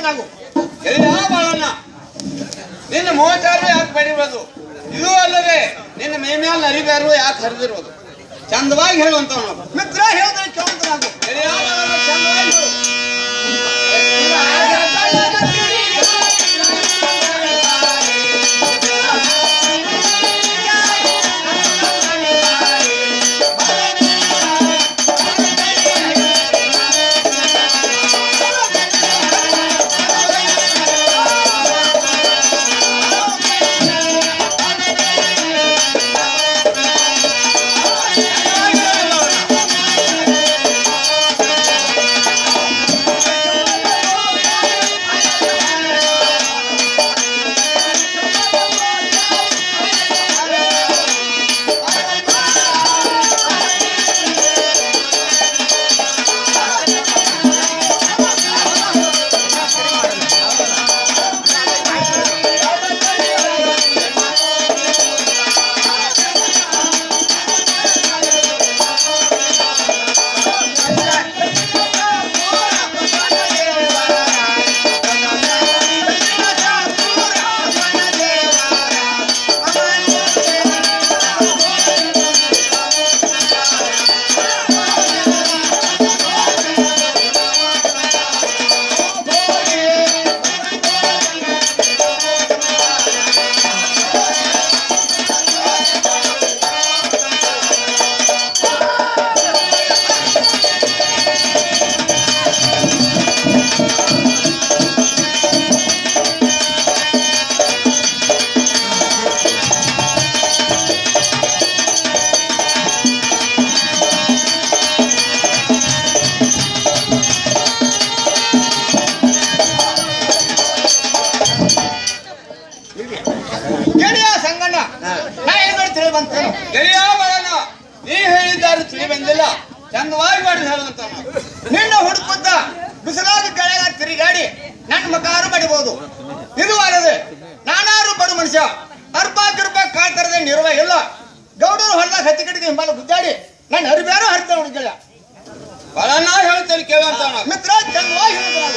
ನಾವು ಎಲ್ಲ ಬಾಳಣ್ಣ ನಿನ್ನ ಮೋಚಾರು ಯಾಕೆ ಬಡಿರೋದು ಇದು ಅಲ್ಲದೆ ನಿನ್ನ ಮೇ ಮ್ಯಾಲ ನರಿಬ್ಯಾರು ಯಾಕೆ ಹರಿದಿರೋದು ಚಂದವಾಗಿ ಹೇಳುವಂತ ನಾವು ಮಿತ್ರ ಹೇಳಿದ್ರೆ ಕೇಳುವಂತ ನಾವು ಎಲೆಯ ಬಾಳಣ್ಣ ಚಂದವಾಗಿ ಹೇಳು. ಗೆಳೆಯ ಸಂಗಣ್ಣ ನಾ ಏನ್ ತಿಳಿ ಬಂತೇನು ಎಲೆಯ ಬಾಳಣ್ಣ ನೀ ಹೇಳಿದ್ದಾರೆ ತಿಳಿ ಬಂದಿಲ್ಲ ಚಂದವಾಗಿ ಮಾಡಿ ಹೇಳುವಂತ ನಾವು ನಿನ್ನ ಹುಡುಕುತ್ತ ಬಿಸಿಲಾದ ಕೆಳಗ ತಿರುಗಾಡಿ ನನ್ನ ಮಕಾರು ಬಡಿಬಹುದು ಇದು ಅಲ್ಲದೆ ನಾನಾರು ಬಡು ಮನುಷ್ಯ ಅರ್ಪ ಕಿರ್ಪ ಕಾತರದ ನಿರ್ವ ಇಲ್ಲ ಗೌಡರು ಹೊಲದಾಗ ಹತ್ತಿ ಕಡೆಗೆ ಹಿಂಬಾಲ ಗುದ್ದಾಡಿ ನನ್ನ ಅರಿಬ್ಯಾರು ಹರಿತಾವ ಹುಡುಗಿಲ್ಲ ಬಾಳಣ್ಣ ಹೇಳ್ತೇನೆ ಕೇಳುವಂತ ನಾವು ಮಿತ್ರ ಚಂದವಾಗಿ ಹೇಳಿದ್ರು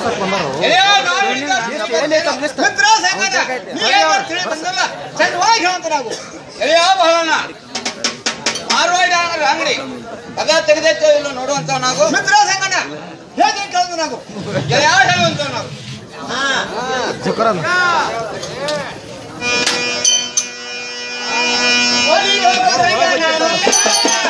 ಎಳೆಯ ನಾವಿಕ ಮಿತ್ರ ಸಂಗನ ನೀ ಏನು ತಿಳಿ ಬಂದಲ್ಲ ಚಂದವಾಗಿ ಹೇಳುವಂತ ನಾವು ಎಳೆಯ ಬಹಳನ ಮಾರ್ವಾಡಿ ಅಂಗಡಿ ಪದ ತೆಗೆದೈತೋ ಇಲ್ಲ ನೋಡುವಂತ ನಾವು ಮಿತ್ರ ಸಂಗನ ಹೇಗೆ ಕೇಳುದು ನಾವು ಎಳೆಯ ಹೇಳುವಂತ ನಾವು ಒಲಿ ಹೋಗೋ ಸಂಗನ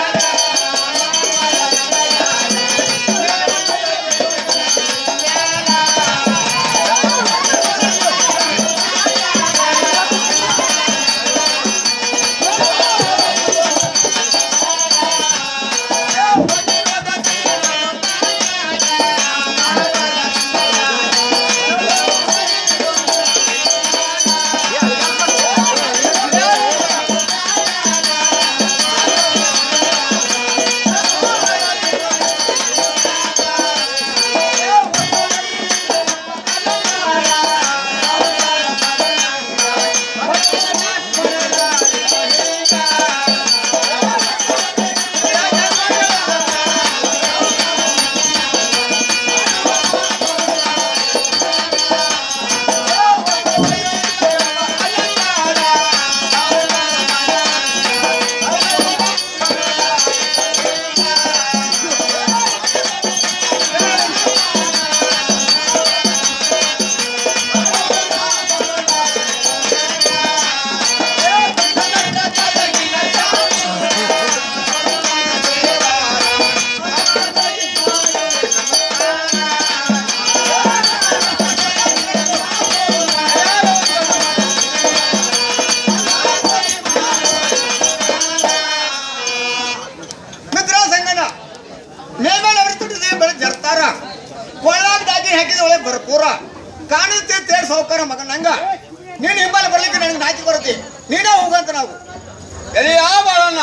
ಮಿತ್ರ ಸಂಗನ ಮೇಲ್ಮೇಲೆ ಅವ್ರ ತುಟ್ಟಿದೆ ಬೆಳೆ ಜರ್ತಾರ ಕೊಳ್ಳಾಗ ಡಾಗಿ ಹಾಕಿದ ಒಳಗೆ ಬರ್ಪೂರ ಕಾಣುತ್ತೆ ತೇಡ್ ಸೌಕರ ಮಗ ನಂಗ ನೀನ್ ಹಿಂಬಾಲ ಬರ್ಲಿಕ್ಕೆ ನನಗೆ ನಾಚಿ ಬರುತ್ತೆ ನೀನೇ ಹೋಗಂತ ನಾವು ಎಳೆಯ ಬಹಳನ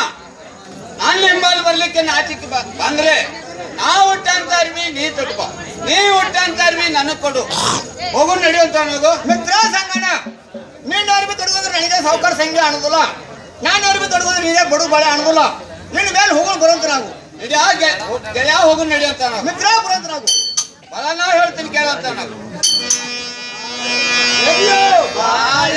ನಾನು ಹಿಂಬಾಲ್ ಬರ್ಲಿಕ್ಕೆ ನಾಚಿಕೆ ಬ- ಬಂದ್ರೆ ನಾ ಹುಟ್ಟಂತ ಅರ್ವಿ ನೀ ತೊಟ್ಕೋ ನೀ ಹುಟ್ಟಂತ ಅರ್ವಿ ನನಗ್ ಕೊಡು ಹೋಗು ನಡೆಯುವಂತ ಅನ್ನೋದು ಮಿತ್ರ ಸಂಗನ ನಿನ್ನ ಅರ್ಬಿ ತೊಡಗೋದ್ರೆ ನನಗೆ ಸೌಕರ ಸಂಘ ಅನ್ನೋದಿಲ್ಲ ನಾನು ಅರ್ಬಿ ತೊಡಗೋದ್ರೆ ನೀನೇ ಬಡು ಬಾಳೆ ಅನ್ನೋದಿಲ್ಲ ನಿನ್ನ ಮೇಲೆ ಹೋಗೋಣ ಬರುವಂತ ನಾವು ನಡೆಯ ಗೆಳೆಯ ಹೋಗು ನಡೆಯುವಂತ ನಾವು ಮಿತ್ರ ಬರುವಂತ ನಾವು ಬಲ ನಾ ಹೇಳ್ತೀನಿ ಕೇಳಂತ ನಾವು ಬಾಯ.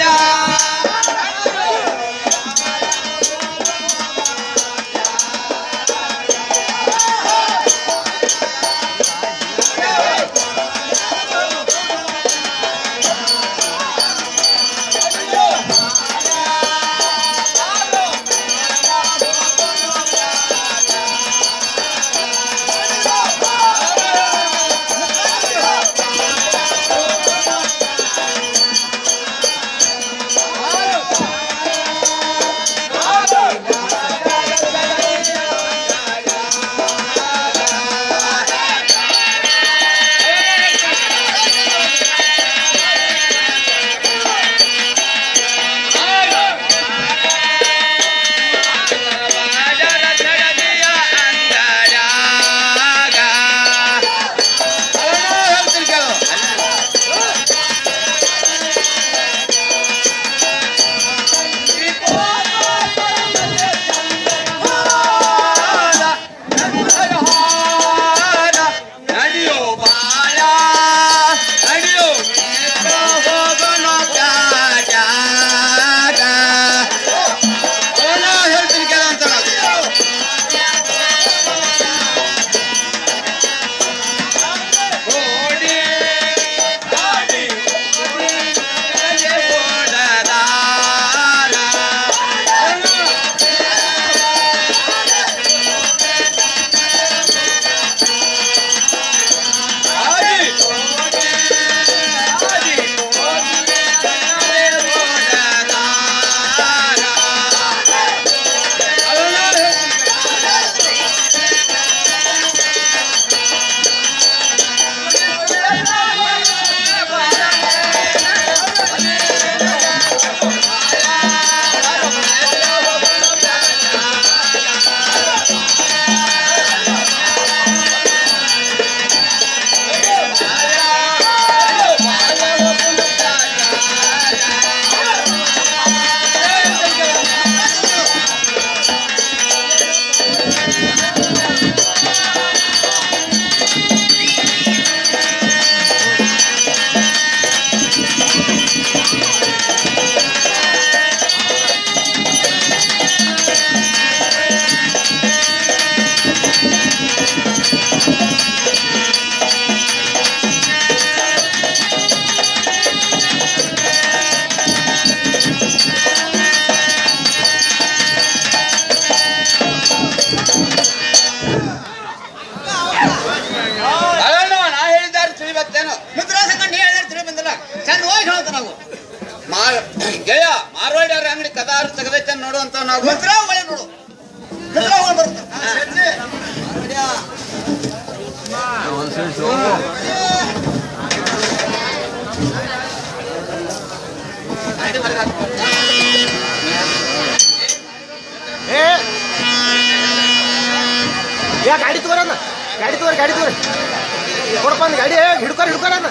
ಮಿತ್ರ ಸಂಗಡ ನೀ ಹೇಳಿದ್ರೆ ತಿಳಿ ಬಂದಿಲ್ಲ ಚಂದ ಹೋಗಿ ಹೇಳ್ತ ನಾವು ಮಾರ್ ಗೆಳೆಯ ಮಾರ್ವಾಡಿ ಅವ್ರ ಅಂಗಡಿ ಕದಾರು ತೆಗೆದೈತೆ ನೋಡುವಂತ ನಾವು ಮಿತ್ರ ಒಳ್ಳೆ ನೋಡು ಮಿತ್ರ ಹೋಗಿ ಬರುತ್ತೆ ಏ ಯಾ ಗಾಡಿ ತಗೋರನ್ನ ಗಾಡಿ ತಗೋರಿ ಗಾಡಿ ತಗೋರಿ ಕೊಡಪ್ಪ ಒಂದು ಗಾಡಿ ಹಿಡ್ಕೊರ್ ಹಿಡ್ಕೊರನ್ನ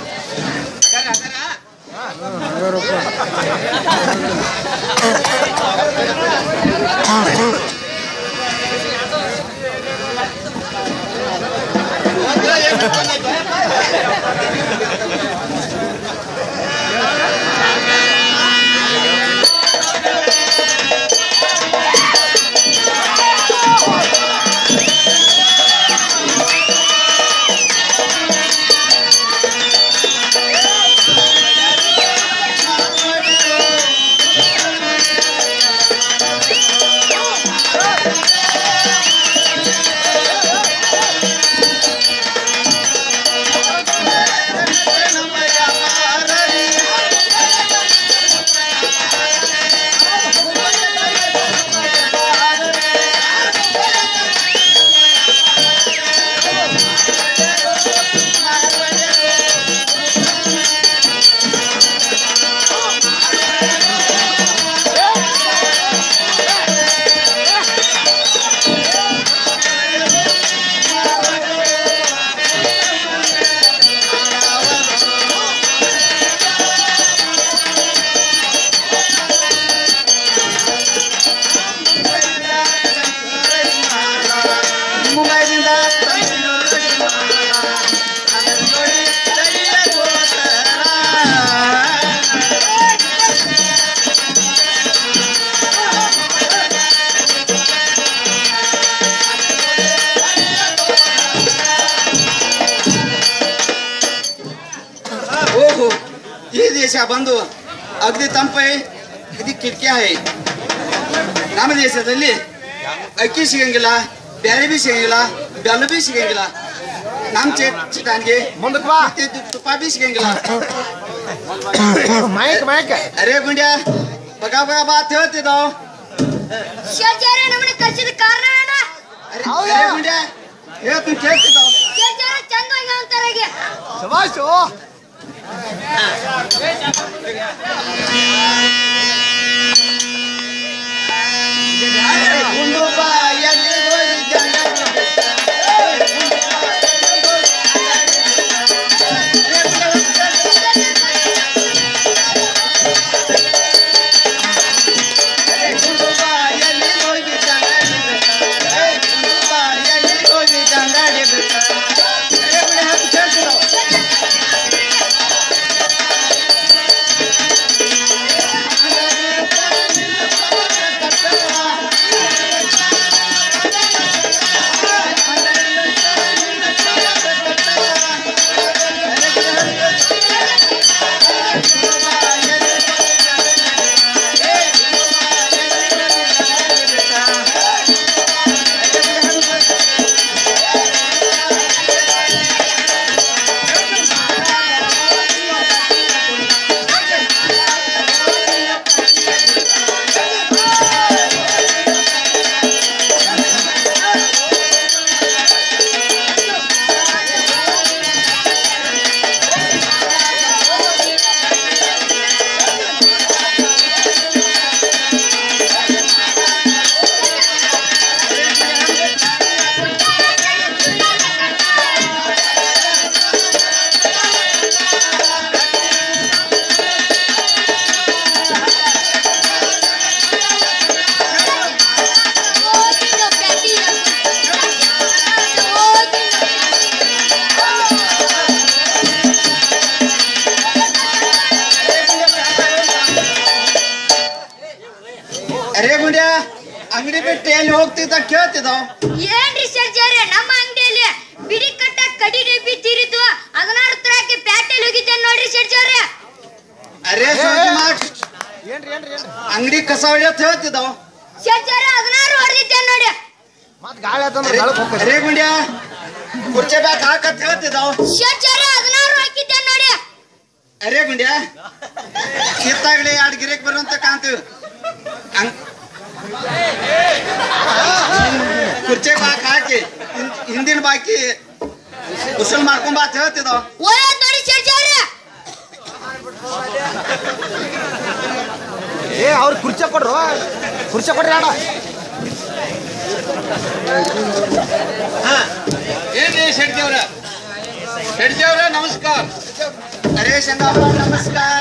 ಓಹೋ ಈ ದೇಶ ಬಂದು ಅಗದಿ ತಂಪೈ ಅಗದಿ ಕಿಟಕಿ ಹೈ ನಮ್ಮ ದೇಶದಲ್ಲಿ ಅಕ್ಕಿ ಸಿಗಂಗಿಲ್ಲ ಬ್ಯಾರೆ ಬಿ ಸಿಗಂಗಿಲ್ಲ ಬೆಲ್ಲ ಬಿ ಸಿಗಂಗಿಲ್ಲ ನಮ್ಮ ಚೇಟ್ ಚಿಟಾನ್ಗೆ ಮುಂದಕ್ಕೆ ಬಾ ಮತ್ತೆ ತು- ತುಪ್ಪ ಬಿ ಸಿಗಂಗಿಲ್ಲ ಮೈಕ್ ಮೈಕ್ ಅರೇ ಗುಂಡ್ಯ ಬಗ ಬಗ ಬಾತ್ ಹೇಳ್ತಿದ್ದಾವ್ ಶೇಜಾರೆ ನಮ್ಮನ್ನ ಕರ್ಸಿದ ಕಾರಣ ಏನ ಅರೆ ಹೌದಾ? ಅರೇ ಗುಂಡ್ಯ ಹೇಳ್ತೀನಿ ಕೇಳ್ತಿದ್ದಾವ್ ಶೇಜಾರೆ ಚಂದ ಹೋಗಿ ಅಂತಾರಾಗೆ ಶಬಾಷು ಗುಂಡು ಬಾ ಎಲ್ಲಿ ಹೋಗಿದ್ದ ಎಲ್ಲಿ ಹೋಗಿದ್ದ ಗುಂಡು ಬಾ ಎಲ್ಲಿ ಹೋಗಿದ್ದ ಅರೇ ಗುಂಡ್ಯ ಹಾಕಿ ಕೇಳ್ತಿದ್ದಾವ್ ಅರೇ ಗುಂಡ್ಯ ಅಂಗಡಿ ಬಿಟ್ಟು ಎಲ್ಲಿ ಹೋಗ್ತಿದ್ದ ಕೇಳ್ತಿದ್ದಾವ್ ಏನ್ರಿ ಶೇಜಾರೆ ನಮ್ಮ ಅಂಗಡಿಯಲ್ಲಿ ಬಿಡಿ ಕಟ್ಟ ಕಡಿ ಡಬ್ಬಿ ತೀರಿದ್ದು ಹದಿನಾರು ತರಕ್ಕೆ ಪ್ಯಾಟೆಲ್ ಹೋಗಿದ್ದೆ ನೋಡ್ರಿ ಶೇಜಾರೆ ಅರೇ ಸ್ವಲ್ಪ ಮಾಡ್ ಏನ್ರಿ ಏನ್ರಿ ಏನ್ರಿ ಅಂಗಡಿ ಕಸ ಹೊಡಿಯತ್ ಹೇಳ್ತಿದ್ದಾವ್ ಶೇಜಾರೆ ಹದಿನಾರು ಹೊಡೆದಿದ್ದೆ ನೋಡಿ ಮತ್ ಗಾಳಿ ಆತಂದ್ರೆ ಗಾಳಕ್ ಹೋಗ್ತದೆ ಅರೇ ಗುಂಡ್ಯ ಕುರ್ಚೆ ಬ್ಯಾಗ್ ಹಾಕತ್ ಹೇಳ್ತಿದ್ದಾವ್ ಶೇಜಾರೆ ಹದಿನಾರು ಹಾಕಿದ್ದೆ ಅರೇ ಗುಂಡ್ಯ ಎತ್ತಾಗಲಿ ಎರಡು ಗಿರಕ್ ಬರುವಂತ ಕಾಣ್ತೀವಿ ಹಂಗ್ ಕುರ್ಚಿ ಬಾಕ್ ಹಾಕಿ ಹಿಂ- ಹಿಂದಿನ ಬಾಕಿ ಉಸುಲ್ ಮಾಡ್ಕೊಂಡ್ ಬಾತ್ ಹೇಳ್ತಿದ್ದಾವ ಒಳ್ಳೆ ನೋಡಿ ಶೆಡ್ಜಾರೆ ಏ ಅವ್ರಿಗೆ ಕುರ್ಚಿ ಕೊಡ್ರು ಕುರ್ಚಿ ಕೊಡ್ರಿ ಆಡ ಏನ್ರಿ ಶೆಡ್ಜಿ ಶೆಡ್ಜಿ ಅವ್ರ ನಮಸ್ಕಾರ ಅರೇ ಶಂಗಪ್ಪ ನಮಸ್ಕಾರ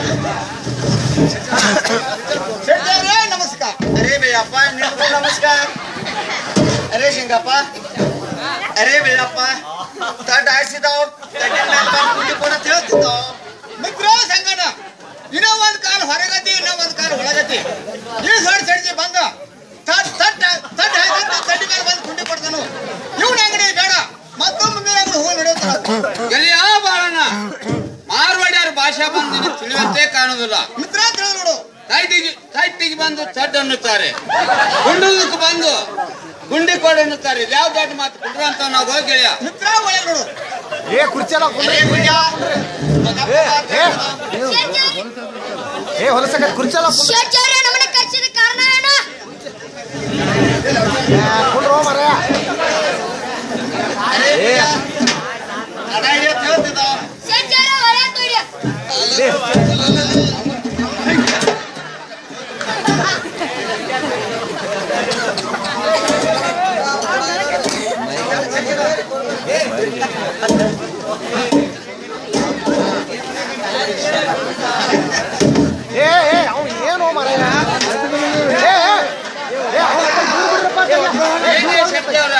ಶೆಟ್ಟಿಯವರೇ ನಮಸ್ಕಾರ ಅರೇ ಬೇಯಪ್ಪ ನಿಮ್ಗೂ ನಮಸ್ಕಾರ ಅರೇ ಶಂಗಪ್ಪ ಅರೇ ಬೇಯಪ್ಪ ತಡ್ ಹಾಸಿದಾವ್ ತಡ್ಡಿನ ಮೇಲೆ ಬಂದು ಕುಂಡಿ ಕೂಡ ಹೇಳ್ತಿದ್ದಾವ್ ಮಿತ್ರ ಸಂಗಣ ಇನ್ನೂ ಒಂದ್ ಕಾಲ್ ಹೊರಗತಿ ಇನ್ನೂ ಒಂದ್ ಕಾಲ್ ಒಳಗತಿ ಈ ಸೈಡ್ ಸಡ್ಜಿ ಬಂದ ತಟ್ ತಟ್ ತಟ್ ಹಾಕಂತ ತಡ್ಡಿ ಮೇಲೆ ಬಂದು ಕುಂಡಿ ಕೊಡ್ತಾನು ಇವ್ನ ಅಂಗಡಿ ಬೇಡ ಮತ್ತೊಮ್ಮೆ ಮುಂದಿನ ಅಂಗಡಿ ಹೋಗಿ ನಡೆಯುತ್ತಾನ ಗೆಳೆಯ ಬಾಳಣ್ಣ ಮಾರ್ವಾಡ್ಯಾರ ಭಾಷಾ ಬಂದು ನಿನಗೆ ತಿಳಿಯುವಂತೆ ಕಾಣುವುದಿಲ್ಲ ಮಿತ್ರ ತಿಳಿದು ನೋಡು ಸೈಟಿಗೆ ಸೈಟಿಗೆ ಬಂದು ಚಡ್ ಅನ್ನುತ್ತಾರೆ ಗುಂಡುದಕ್ಕೆ ಬಂದು ಗುಂಡಿ ಕೊಡು ಅನ್ನುತ್ತಾರೆ ಇದು ಯಾವ ದೊಡ್ಡ ಮಾತು ಕುಡ್ರ ಅಂತ ನಾವು ಹೋಗಿ ಗೆಳೆಯ ಮಿತ್ರ ಒಳಗೆ ನೋಡು ಏ ಕುರ್ಚಿ ಎಲ್ಲ ಅರೇ ಗುಂಡ್ಯ ಏ ಏ ಏ ಹೊಲಸಕ ಕುರ್ಚಿ ಎಲ್ಲ ಶೆಡ್ಜಾರೆ ನಮ್ಮನ್ನ ಕರ್ಸಿದ ಕಾರಣ ಏನು ಕುಂಡ್ರು ಮರ ಅರೇ ಗುಂಡ್ಯ ತಡ ಹಿಡಿಯತ್ ಹೇಳ್ತಿದ್ದಾವ್ ಶೆಡ್ಜಾರೆ ಒಳ್ಳೆ ನೋಡಿ ಏ ಏ ಅವ್ನು ಏನು ಮರ ಏ ಏ ಏ ಅವ್ನು ದೂರ ಬಿಡ್ರಪ್ಪ ಏನೇ ಶಕ್ತಿ ಅವ್ರ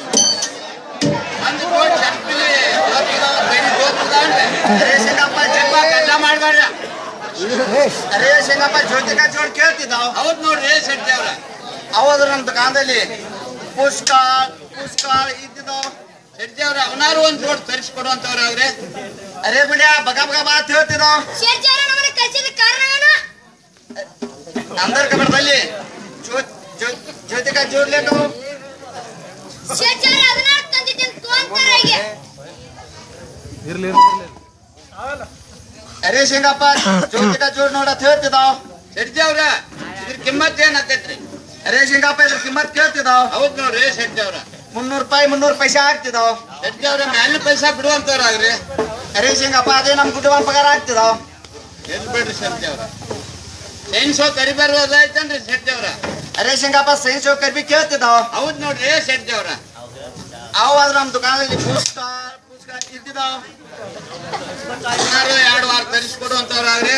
ಒಂದು ಕೋಟಿ ಚಪ್ಪಿಲಿ ಜೋತಿದಾವ, ಕೈ ಜೋತಿದಾವ ಅಂದ್ರೆ. ಅರೇ ಶಂಗಪ್ಪ ಯಪ್ಪ, ಗಡ್ಡ ಮಾಡ್ಬೇಡ್ರ ಅರೇ ಶಂಗಪ್ಪ ಜ್ಯೋತಿಕ ಜೋಡ್ ಕೇಳ್ತಿದ್ದಾವ್ ಹೌದ್ ನೋಡ್ರಿ ಶೆಟ್ಟಿ ಅವ್ರ ಅವಾದ್ರ ನಮ್ಮ ದುಕಾನದಲ್ಲಿ ಪುಷ್ಕ ಪುಷ್ಕ ಇದ್ದಿದ್ದಾವ್ ಶೆಟ್ಟಿ ಅವ್ರ ಅವನಾರು ಒಂದ್ ಜೋಡ್ ತರಿಸ್ಕೊಡುವಂತವ್ರ ಅವ್ರೆ ಅರೇ ಗುಂಡ್ಯ ಬಗ ಬಗ ಬಾತ್ ಹೇಳ್ತಿದ್ದಾವ್ ಶೆಡ್ಜಾರೆ ನಮ್ಮನ್ನ ಕರ್ಸಿದ ಕಾರಣ ಏನು ಅಂದರ್ ಕಬರ್ದಲ್ಲಿ ಜ್ಯೋತಿಕ ಜೋಡ್ಲೇನು ಶೆಡ್ಜಾರೆ ಅದನ್ನ ತಂದಿದ್ದೇನೆ ತೋಂತಾರಾಗೆ ಇರ್ಲಿ ಇರ್ಲಿ ಅರೇ ಶಂಗಪ್ಪ ಜ್ಯೋತಿಕ ಜೋಡ್ ನೋಡತ್ ಹೇಳ್ತಿದ್ದಾವ್ ಶೆಟ್ಟಿ ಅವ್ರ ಇದ್ರ ಕಿಮ್ಮತ್ ಏನ್ ಆಕೈತ್ರಿ ಅರೇ ಶಂಗಪ್ಪ ಇದ್ರ ಕಿಮ್ಮತ್ ಕೇಳ್ತಿದ್ದಾವ್ ಹೌದ್ ನೋಡ್ರಿ ಶೆಟ್ಟಿ ಅವ್ರ ಮುನ್ನೂರು ರೂಪಾಯಿ ಮುನ್ನೂರು ಪೈಸೆ ಆಗ್ತಿದಾವ್ ಶೆಟ್ಟಿ ಅವ್ರ ಮ್ಯಾಲಿನ ಪೈಸಾ ಬಿಡುವಂತವ್ರ ಆಗ್ರಿ ಅರೇ ಶಂಗಪ್ಪ ಅದೇ ನಮ್ ಗುಡ್ಡವನ್ ಪಗಾರ ಆಗ್ತಿದಾವ್ ಎಲ್ಲಿ ಬಿಡ್ರಿ ಶೆಟ್ಟಿ ಅವ್ರ ಸೈನ್ಸ್ ಕರಿ ಬರೋದೈತನ್ರಿ ಶೆಟ್ಟಿ ಅವ್ರ ಅರೇ ಶಂಗಪ್ಪ ಸೈನ್ಸ್ ಕರ್ಬಿ ಕೇಳ್ತಿದಾವ್ ಹೌದ್ ನೋಡ್ರಿ ಶೆಟ್ಟಿ ಅವ್ರ ಅವಾದ್ರ ನಮ್ ದುಕಾನದಲ್ಲಿ ಪುಷ್ಕ ಪುಷ್ಕ ಇದ್ದಿದಾವ್ ಅವನಾರು ಎರಡು ವಾರ ತರಿಸ್ಕೊಡುವಂತವ್ರ ಆಗ್ರಿ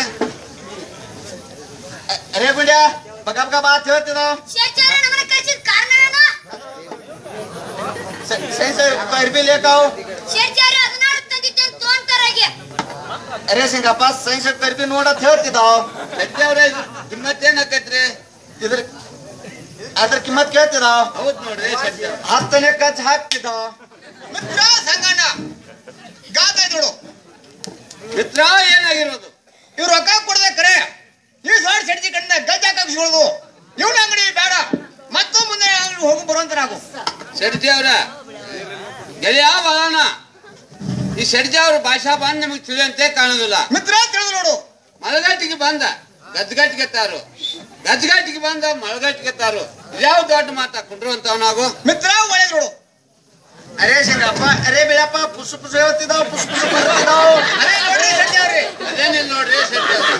ಅರೇ ಗುಂಡ್ಯ ಬಗ ಬಗ ಬಾತ್ ಹೇಳ್ತಿದಾವ್ ಶೆಡ್ಜಾರೆ ನಮ್ಮನ್ನ ಕರ್ಸಿದ ಕಾರಣ ಏನು ಸೈನ್ಸ್ ಕರ್ಬಿ ಲೇಕಾವ್ ಶೆಡ್ಜಾರೆ ಅದನ್ನ ತಂದಿದ್ದೇನೆ ತೋಂತಾರಾಗೆ ಅರೇ ಶಂಗಪ್ಪ ಸೈನ್ಸ್ ಕರ್ಬಿ ನೋಡತ್ ಹೇಳ್ತಿದಾವ್ ಶೆಟ್ಟಿ ಅವ್ರ ಕಿಮ್ಮತ್ ಏನ್ ಆಕೈತ್ರಿ ಇದ್ರ ಅದ್ರ ಕಿಮ್ಮತ್ ಕೇಳ್ತಿದಾವ್ ಹೌದ್ ನೋಡ್ರಿ ಶೆಟ್ಟಿ ಅವ್ರ ಹತ್ತನೇ ಕಚ್ ಹಾಕ್ತಿದಾವ್ ಮಿತ್ರ ಸಂಗಣ್ಣ ಗಾತ ನೋಡು ಮಿತ್ರ ಏನಾಗಿರೋದು ಇವ್ರು ರೊಕ್ಕ ಕೊಡದೆ ಕರೆ ಈ ಸೈಡ್ ಸಡ್ಜಿ ಕಣ್ಣ ಗಜ್ಜ ಕಗ್ಸ್ಕೊಳ್ಳೋದು ಇವ್ನ ಅಂಗಡಿ ಬೇಡ ಮತ್ತೊಮ್ಮೆ ಮುಂದೆ ಅಂಗಡಿ ಹೋಗಿ ಬರುವಂತ ನಾವು ಶೆಟ್ಟಿ ಅವ್ರ ಗೆಳೆಯ ಬರೋಣ ಈ ಶೆಟ್ಟಿ ಅವ್ರ ಭಾಷಾ ಬಂದ್ ನಮಗ್ ತಿಳಿಯಂತೆ ಕಾಣೋದಿಲ್ಲ ಮಿತ್ರ ತಿಳಿದು ನೋಡು ಮಳಗಟ್ಟಿಗೆ ಬಂದ ಗದ್ಗಟ್ಟಿಗೆ ತಾರು ಗದ್ಗಟ್ಟಿಗೆ ಬಂದ ಮಳಗಟ್ಟಿಗೆ ತಾರು ಇದ್ಯಾವ ದೊಡ್ಡ ಮಾತಾ ಕುಂಡ್ರುವಂತವ್ ನಾವು ಮಿತ್ರ ಒಳ್ಳೆ ನೋಡು ಅರೇ ಶಂಗಪ್ಪ ಅರೇ ಬೇಯಪ್ಪ ಪುಸು ಪುಸು ಹೇಳ್ತಿದಾವ್ ಪುಸು ಪುಸು ಬರ್ತಿದಾವ್ ಅದೇ ನೋಡ್ರಿ ಸಡ್ಜಿ ಅವ್ರಿ ಅದೇನಿಲ್ಲ ನೋಡ್ರಿ ಶೆಟ್ಟಿ ಅವ್ರ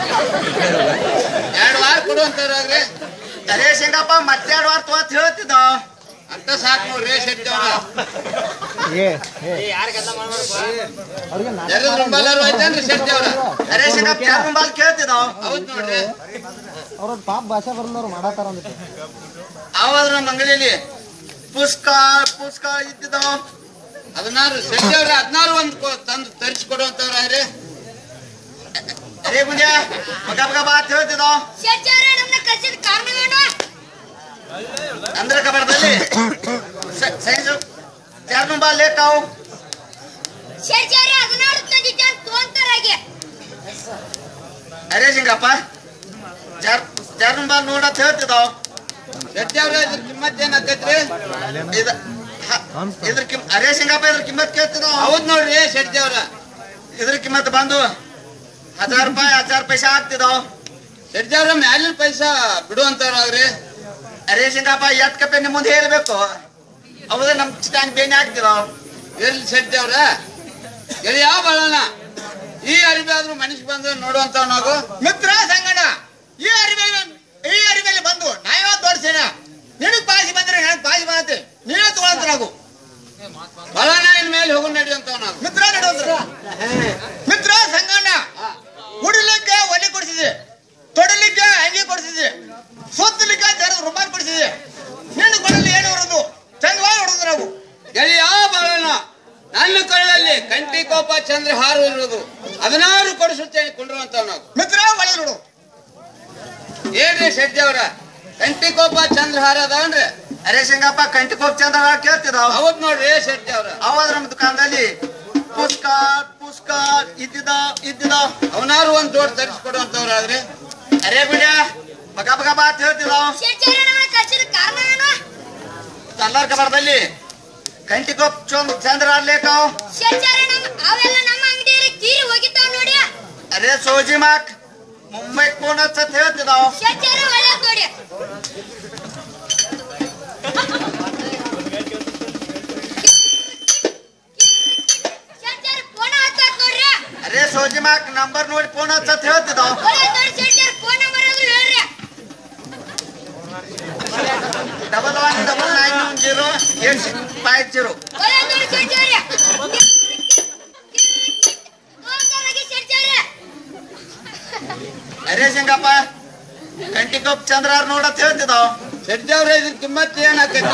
ಎರಡು ವಾರ ಕೊಡುವಂತವ್ರಾಗ್ರಿ ಅರೇ ಶಂಗಪ್ಪ ಮತ್ತೆರಡು ವಾರ ತೋತ್ ಹೇಳ್ತಿದಾವ್ ಅಂತ ಸಾಕು ನೋಡ್ರಿ ಶೆಟ್ಟಿ ಅವ್ರ ಏ ಏ ಜರದ ರುಂಬಾಲರು ಐತೇನ್ರಿ ಶೆಟ್ಟಿ ಅವ್ರ ಅರೇ ಶಂಗಪ್ಪ ಯಾರು ಬಾಲ್ ಕೇಳ್ತಿದಾವ್ ಹೌದ್ ನೋಡ್ರಿ ಅವ್ರ ಪಾಪ ಭಾಷೆ ಬರಲ್ಲವ್ರು ಮಾಡತ್ತಾರ ಅಂದಿತ್ತು ಅವಾದ್ರ ನಮ್ಮ ಅಂಗಡಿಯಲ್ಲಿ ಪುಷ್ಕ ಪುಷ್ಕ ಇದ್ದಿದಾವ್ ಹದಿನಾರು ಶೆಟ್ಟಿ ಅವ್ರ ಹದಿನಾರು ಒಂದ್ ಕೊ- ತಂದು ತರಿಸ್ಕೊಡುವಂತವ್ರಾಗ್ರಿ ಅರೇ ಗುಂಡ್ಯ ಬಗ ಬಗ ಬಾತ್ ಹೇಳ್ತಿದಾವ್ ಶೆಡ್ಜಾರೆ ನಮ್ಮನ್ನ ಕರ್ಸಿದ ಕಾರಣ ಏನು ಅಂದ್ರ ಕಬರ್ದಲ್ಲಿ ಸೈನ್ಸ್ ಯಾರು ಬಾಲ್ ಲೇಕಾವ್ ಶೆಡ್ಜಾರೆ ಅದನ್ನ ತಂದಿದ್ದೇನೆ ತೋಂತಾರಾಗೆ ಅರೇ ಶಂಗಪ್ಪ ಜಾರ್ ಜಾರ್ನ ಬಾಲ್ ನೋಡತ್ ಹೇಳ್ತಿದಾವ್ ಶೆಟ್ಟಿ ಅವ್ರ ಇದ್ರ ಕಿಮ್ಮತ್ ಏನ್ ಆಕೈತ್ರಿ ಇದ ಹ- ಇದ್ರ ಕಿಮ್ ಅರೇ ಶಂಗಪ್ಪ ಇದ್ರ ಕಿಮ್ಮತ್ ಕೇಳ್ತಿದಾವ್ ಹೌದ್ ನೋಡ್ರಿ ಶೆಟ್ಟಿ ಅವ್ರ ಇದ್ರ ಕಿಮ್ಮತ್ ಬಂದು ಹಜಾರ್ ರೂಪಾಯಿ ಹಜಾರ್ ಪೈಸೆ ಆಗ್ತಿದಾವ್ ಶೆಡ್ಜವ್ರ ಮ್ಯಾಲಿನ ಪೈಸಾ ಬಿಡುವಂತಾರಾಗ್ರಿ ಅರೇ ಸಿಂಗಪ್ಪ ಎತ್ ಕಪ್ಪೆ ನಿಮ್ ಮುಂದೆ ಹೇಳ್ಬೇಕು ಹೌದು ನಮ್ ಸ್ಟ್ಯಾಂಡ್ ಬೇನೆ ಆಗ್ತಿದಾವ್ ಎಲ್ಲಿ ಶೆಡ್ಜವ್ರ ಎಲ್ಲಿ ಯಾವ ಬಾಳಣ್ಣ ಈ ಅರಿವಿ ಆದ್ರೂ ಮನುಷ್ಯ ಬಂದ್ರೆ ನೋಡುವಂತ ನಾವು ಮಿತ್ರ ಸಂಗಣ್ಣ ಈ ಅರಿವೆ ಈ ಅರಿವೆಯಲ್ಲಿ ಬಂದು ನಾ ಯಾವ ದೊಡ್ಡ ಸೇನ ನಿನಗ್ ಪಾಸಿ ಬಂದ್ರೆ ನನಗ್ ಪಾಸಿ ಬಂದತೆ ನೀವೇ ತಗೊಳಂತ ನಾವು ಬಾಳಣ್ಣ ಇನ್ ಮೇಲೆ ಹೋಗು ನಡೆಯುವಂತ ನಾವು ಮಿತ್ರ ನಡುವಂತ ಮಿತ್ರ ಸಂಗಣ್ಣ ಉಡಿಲಿಕ್ಕೆ ಒಲೆ ಕೊಡಿಸಿದೆ ತೊಡಲಿಕ್ಕೆ ಅಂಗಿ ಕೊಡಿಸಿದೆ ಸುತ್ತಲಿಕ್ಕೆ ಜರ ರುಮಾಲ್ ಕೊಡಿಸಿದೆ ನಿನ್ನ ಕೊಡಲಿ ಏನು ಹೊರದು ಚಂದವಾಗಿ ಹೊಡೆದು ನಾವು ಎಲ್ಲಿ ಯಾವ ಬಾಳಣ್ಣ ನನ್ನ ಕೊಳ್ಳಲ್ಲಿ ಕಂಟಿ ಕೋಪ ಚಂದ್ರ ಹಾರು ಇರುವುದು ಹದಿನಾರು ಕೊಡಿಸುತ್ತೇನೆ ಕುಂಡ್ರುವಂತ ನಾವು ಮಿತ್ರ ಒಳಗೆ ನೋಡು ಏನ್ರಿ ಶೆಡ್ಜವ್ರ ಕಂಟಿ ಕೋಪ ಚಂದ್ರ ಹಾರ ಅದಾವನ್ರಿ ಅರೇ ಸಿಂಗಪ್ಪ ಕಂಟಿ ಕೋಪ್ ಚಂದ ಕೇಳ್ತಿದಾವ್ ಹೌದ್ ನೋಡ್ರಿ ಶೆಡ್ಜವ್ರ ಅವಾಗ ನಮ್ಮ ದುಕಾನದಲ್ಲಿ ಪುಸ್ಕಾಟ್ ಪುಸ್ಕಾಟ್ ಇದ್ದಿದಾವ್ ಇದ್ದಿದಾವ್ ಅವನಾರು ಒಂದ್ ಜೋಡ್ ತರಿಸ್ಕೊಡುವಂತವ್ರಾದ್ರಿ ಅರೇ ಬಿಡ ಬಗ ಬಗ ಬಾ ಅಂತ ಹೇಳ್ತಿದಾವ್ ಶೆಡ್ಜಾರೆ ನಮ್ಮನ್ನ ಕಳ್ಸಿದ ಕಾರಣ ಏನು ಕಲ್ಲರ್ ಕಬಾರ್ದಲ್ಲಿ ಕಂಟಿ ಕೋಪ್ ಚಂದ್ ಚಂದ್ರ ಆಡ್ಲೇಕಾವ್ ಶೆಡ್ಜಾರೆ ನಮ್ಮ ಅವೆಲ್ಲ ನಮ್ಮ ಅಂಗಡಿಯಲ್ಲಿ ತೀರಿ ಹೋಗಿದ್ದಾವ ನೋಡಿ ಅರೇ ಸೋಜಿ ಮಾಕ್ ಮುಂಬೈ ಫೋನ್ ಹಚ್ಚತ್ ಹೇಳ್ತಿದಾವ್ ಶೆಡ್ಜಾರೆ ಒಳ್ಳೆದ್ ನೋಡಿ ಶೆಡ್ಜಾರೆ ಫೋನ್ ಹಚ್ಚಾಕ್ ನೋಡ್ರಿ ಅರೇ ಸೋಜಿ ಮಾಕ್ ನಂಬರ್ ನೋಡಿ ಫೋನ್ ಹಚ್ಚತ್ ಹೇಳ್ತಿದಾವ್ ಒಳ್ಳೆದ್ ನೋಡಿ ಶೆಡ್ಜಾರೆ ಫೋನ್ ನಂಬರ್ ಆದ್ರೂ ಹೇಳ್ರಿ double one double nine one zero eight six five zero ಒಳ್ಳೆದ್ ನೋಡಿ ಶೆಡ್ಜಾರೆ ಹೋಗ್ತಾರಾಗಿ ಶೆಡ್ಜಾರೆ ಅರೇ ಸಿಂಗಪ್ಪ ಕಂಟಿ ಕೋಪ್ ಚಂದ್ರ ನೋಡತ್ ಹೇಳ್ತಿದಾವ್ ಶೆಡ್ಜವ್ರ ಇದ್ರ ಕಿಮ್ಮತ್ ಏನಾಕೈತಿ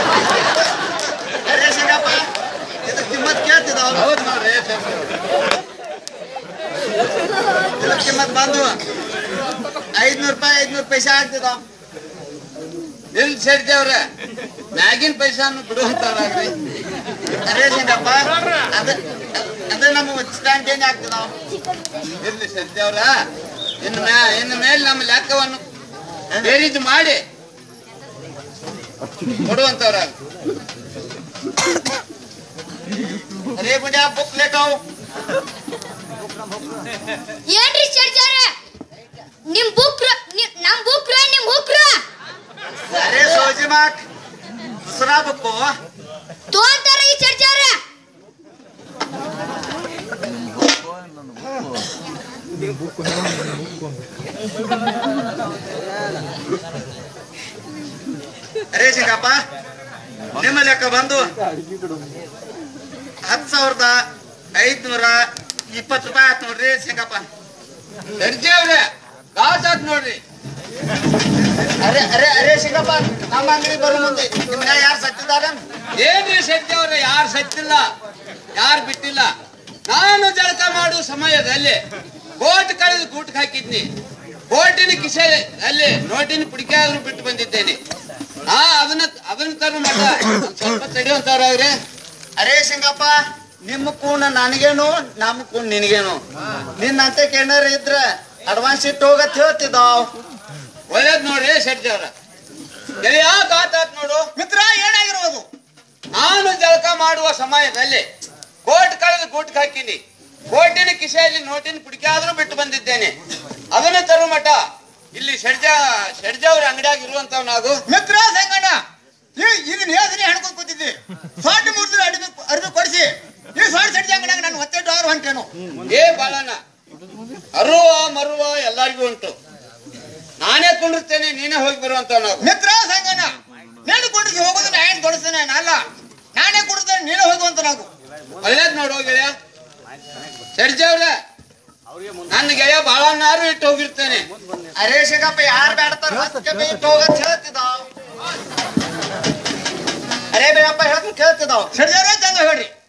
ಅರೇ ಸಿಂಗಪ್ಪ ಇದ್ರ ಕಿಮ್ಮತ್ ಕೇಳ್ತಿದಾವ್ ಹೌದ್ ನೋಡ್ರಿ ಶೆಡ್ಜವ್ರ ಇದ್ರ ಕಿಮ್ಮತ್ ಬಂದು ಐದ್ನೂರು ರೂಪಾಯಿ ಐದ್ನೂರು ಪೈಸೆ ಆಗ್ತಿದಾವ್ ಇಲ್ ಶೆಡ್ಜವ್ರ ಮ್ಯಾಗಿನ ಪೈಸಾನು ಬಿಡುವಂತವ್ರಾಗ್ರಿ ಅರೇ ಸಿಂಗಪ್ಪ ಅದ ಅದ ನಮ್ಮ ಸ್ಟ್ಯಾಂಡ್ ಏನ್ ಆಗ್ತಿದಾವ್ ಇರ್ಲಿ ಶೆಡ್ಜವ್ರ ಇನ್ನು ಮ್ಯಾ ಇನ್ನು ಮೇಲೆ ನಮ್ಮ ಲೆಕ್ಕವನ್ನು ಬೇರಿದ್ದು ಮಾಡಿ ಕೊಡುವಂತವ್ರ ಅರೇ ಬಿಡ ಬುಕ್ ಲೇಕಾವ್ ಏನ್ರಿ ಶೆಡ್ಜಾರೆ ನಿಮ್ ಬುಕ್ ನಮ್ ಬುಕ್ ನಿಮ್ ಹುಕ್ರು ಅರೇ ಸೋಜಿ ಮಾಕ್ ಸುರಾ ಬುಕ್ಕು ತೋಂತಾರಾಗಿ ಶೆಡ್ಜಾರೆ ಅರೇ ಸಿಂಗಪ್ಪ ನಿಮ್ಮ ಲೆಕ್ಕ ಬಂದು ಹತ್ತು ಸಾವಿರದ ಐದ್ನೂರ ಇಪ್ಪತ್ತು ರೂಪಾಯಿ ಆಯ್ತು ನೋಡ್ರಿ ಸಿಂಗಪ್ಪ ಶೆಡ್ಜವ್ರ ಗಾಸ್ ಆತ್ ನೋಡ್ರಿ ಅರೆ ಅರೆ ಅರೆ ಸಿಂಗಪ್ಪ ನಮ್ಮ ಅಂಗಡಿ ಬರೋ ಮುಂದೆ ನಿಮ್ನ ಯಾರು ಸತ್ತಿದ್ದಾರೆ ಏನ್ರಿ ಶೆಡ್ಜವ್ರ ಯಾರು ಸತ್ತಿಲ್ಲ ಯಾರು ಬಿಟ್ಟಿಲ್ಲ ನಾನು ಜಳಕ ಮಾಡುವ ಸಮಯದಲ್ಲಿ ಕೋಟ್ ಕಳೆದು ಗೂಟ್ಗೆ ಹಾಕಿದ್ನಿ ಕೋಟಿನ ಕಿಸೆ ಅಲ್ಲಿ ನೋಟಿನ ಪುಡಿಕೆ ಆದ್ರೂ ಬಿಟ್ಟು ಬಂದಿದ್ದೇನೆ ಹಾ ಅದನ್ನ ಅದನ್ನ ತರ ಮಠ ಒಂದ್ ಸ್ವಲ್ಪ ತಡೆಯುವಂತವ್ರಾಗ್ರೆ ಅರೇ ಸಿಂಗಪ್ಪ ನಿಮ್ಮ ಕೂಣ ನನಗೇನು ನಮ್ಮ ಕೂಣ ನಿನಗೇನು ನಿನ್ನಂತೆ ಕೇನಾರ ಇದ್ರ ಅಡ್ವಾನ್ಸ್ ಇಟ್ಟು ಹೋಗತ್ ಹೇಳ್ತಿದ್ದಾವ್ ಒಳ್ಳೇದ್ ನೋಡ್ರಿ ಶೆಡ್ಜವ್ರ ಗೆಳೆಯ ಗಾತಾತ್ ನೋಡು ಮಿತ್ರ ಏನಾಗಿರ್ಬೋದು ನಾನು ಜಳಕ ಮಾಡುವ ಸಮಯದಲ್ಲಿ ಕೋಟ್ ಕಳೆದು ಗೂಟ್ಗೆ ಹಾಕಿನಿ ಕೋಟಿನ ಕಿಸೆಯಲ್ಲಿ ನೋಟಿನ ಪುಡಿಕೆ ಆದ್ರೂ ಬಿಟ್ಟು ಬಂದಿದ್ದೇನೆ ಅದನ್ನ ತರು ಮಠ ಇಲ್ಲಿ ಶೆಡ್ಜ ಶೆಡ್ಜವ್ರ ಅಂಗಡಿಯಾಗ ಇರುವಂತವ್ ನಾವು ಮಿತ್ರ ಸಂಗಣ್ಣ ಈ ಇದನ್ನ ಯೋಜನೆ ಹಣ್ಕೊಂಡ್ ಕೂತಿದ್ದಿ ಸ್ವಾಟ್ ಮುರಿದ್ರೆ ಅಡಿಗೆ ಅರ್ಬಿ ಕೊಡಿಸಿ ಈ ಸ್ವಾಟ್ ಸೆಟ್ ಅಂಗಡಿಯಾಗ ನಾನು ಒತ್ತೆ ಡಾರ್ ಹೊಂಟೇನು ಏ ಬಾಳಣ್ಣ ಅರುವ ಮರುವ ಎಲ್ಲರಿಗೂ ಉಂಟು ನಾನೇ ಕುಂಡಿರ್ತೇನೆ ನೀನೇ ಹೋಗಿ ಬರುವಂತವ್ ನಾವು ಮಿತ್ರ ಸಂಗಣ್ಣ ನೀನು ಕೊಡಿಸಿ ಹೋಗೋದು ನಾ ಏನ್ ಕೊಡಿಸ್ತೇನೆ ಅಲ್ಲ ನಾನೇ ಕೊಡಿಸ್ತೇನೆ ನೀನು ಹೋಗುವಂತ ನಾವು ಒಳ್ಳೇದ್ ನೋಡು ಗೆಳೆಯ ಶೆಡ್ಜವ್ರ ನನ್ನ ಗೆಳೆಯ ಬಾಳಣ್ಣಾರು ಇಟ್ಟು ಹೋಗಿರ್ತೇನೆ ಅರೇ ಸಿಂಗಪ್ಪ ಯಾರು ಬೇಡತಾರ ಹತ್ಕೆ ಇಟ್ಟು ಹೋಗತ್ ಹೇಳ್ತಿದ್ದಾವ್ ಅರೇ ಬೇಡಪ್ಪ ಹೇಳ್ತೀನಿ ಕೇಳ್ತಿದ್ದಾವ್ ಸರಿಯಾದ ಚಂದ ಹೇಳ್ರಿ